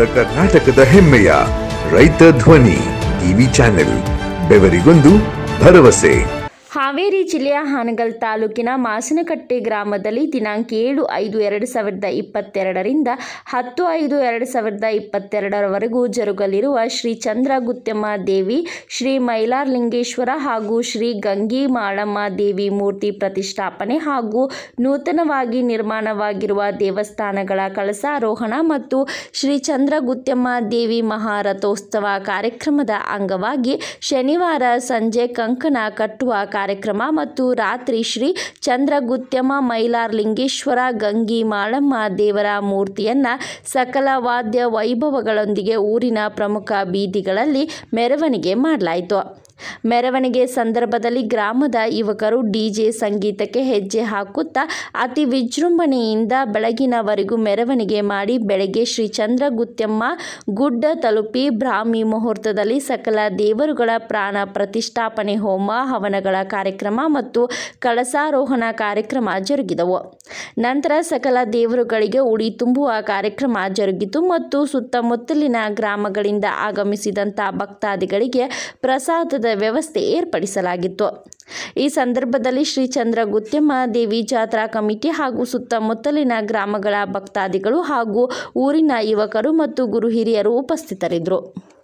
ಕರ್ನಾಟಕದ ಹೆಮ್ಮೆಯ ರೈತ ಧ್ವನಿ ಟಿವಿ ಚಾನೆಲ್ ಬೆವರಿಗೊಂದು ಭರವಸೆ ಹಾವೇರಿ ಜಿಲ್ಲೆಯ ಹಾನಗಲ್ ತಾಲೂಕಿನ ಮಾಸನಕಟ್ಟೆ ಗ್ರಾಮದಲ್ಲಿ ದಿನಾಂಕ ಏಳು ಐದು ಎರಡು ಸಾವಿರದ ಇಪ್ಪತ್ತೆರಡರಿಂದ ಹತ್ತು ಐದು ಎರಡು ಸಾವಿರದ ಇಪ್ಪತ್ತೆರಡರವರೆಗೂ ಜರುಗಲಿರುವ ಶ್ರೀ ಚಂದ್ರಗುತ್ಯಮ್ಮ ದೇವಿ ಶ್ರೀ ಮೈಲಾರಲಿಂಗೇಶ್ವರ ಹಾಗೂ ಶ್ರೀ ಗಂಗಿ ಮಾಳಮ್ಮ ದೇವಿ ಮೂರ್ತಿ ಪ್ರತಿಷ್ಠಾಪನೆ ಹಾಗೂ ನೂತನವಾಗಿ ನಿರ್ಮಾಣವಾಗಿರುವ ದೇವಸ್ಥಾನಗಳ ಕಳಸಾರೋಹಣ ಮತ್ತು ಶ್ರೀ ಚಂದ್ರಗುತ್ಯಮ್ಮ ದೇವಿ ಮಹಾರಥೋತ್ಸವ ಕಾರ್ಯಕ್ರಮದ ಅಂಗವಾಗಿ ಶನಿವಾರ ಸಂಜೆ ಕಂಕಣ ಕಟ್ಟುವ ಕಾರ್ಯಕ್ರಮ ಮತ್ತು ರಾತ್ರಿ ಶ್ರೀ ಚಂದ್ರಗುತ್ಯಮ ಮೈಲಾರಲಿಂಗೇಶ್ವರ ಗಂಗಿ ಮಾಳಮ್ಮ ದೇವರ ಮೂರ್ತಿಯನ್ನ ಸಕಲ ವಾದ್ಯ ವೈಭವಗಳೊಂದಿಗೆ ಊರಿನ ಪ್ರಮುಖ ಬೀದಿಗಳಲ್ಲಿ ಮೆರವಣಿಗೆ ಮಾಡಲಾಯಿತು ಮೆರವಣಿಗೆ ಸಂದರ್ಭದಲ್ಲಿ ಗ್ರಾಮದ ಯುವಕರು ಡಿಜೆ ಸಂಗೀತಕ್ಕೆ ಹೆಜ್ಜೆ ಹಾಕುತ್ತಾ ಅತಿ ವಿಜೃಂಭಣೆಯಿಂದ ಬೆಳಗಿನವರೆಗೂ ಮೆರವಣಿಗೆ ಮಾಡಿ ಬೆಳಗ್ಗೆ ಶ್ರೀ ಚಂದ್ರಗುತ್ಯಮ್ಮ ಗುಡ್ಡ ತಲುಪಿ ಬ್ರಾಹ್ಮಿ ಮುಹೂರ್ತದಲ್ಲಿ ಸಕಲ ದೇವರುಗಳ ಪ್ರಾಣ ಪ್ರತಿಷ್ಠಾಪನೆ ಹೋಮ ಹವನಗಳ ಕಾರ್ಯಕ್ರಮ ಮತ್ತು ಕಳಸಾರೋಹಣ ಕಾರ್ಯಕ್ರಮ ಜರುಗಿದವು ನಂತರ ಸಕಲ ದೇವರುಗಳಿಗೆ ಉಡಿ ತುಂಬುವ ಕಾರ್ಯಕ್ರಮ ಜರುಗಿತು ಮತ್ತು ಸುತ್ತಮುತ್ತಲಿನ ಗ್ರಾಮಗಳಿಂದ ಆಗಮಿಸಿದಂಥ ಭಕ್ತಾದಿಗಳಿಗೆ ಪ್ರಸಾದದ ವ್ಯವಸ್ಥೆ ಏರ್ಪಡಿಸಲಾಗಿತ್ತು ಈ ಸಂದರ್ಭದಲ್ಲಿ ಶ್ರೀ ಚಂದ್ರ ಗುತ್ಯಮ್ಮ ದೇವಿ ಜಾತ್ರಾ ಕಮಿಟಿ ಹಾಗೂ ಸುತ್ತಮುತ್ತಲಿನ ಗ್ರಾಮಗಳ ಭಕ್ತಾದಿಗಳು ಹಾಗೂ ಊರಿನ ಯುವಕರು ಮತ್ತು ಗುರು ಹಿರಿಯರು ಉಪಸ್ಥಿತರಿದ್ದರು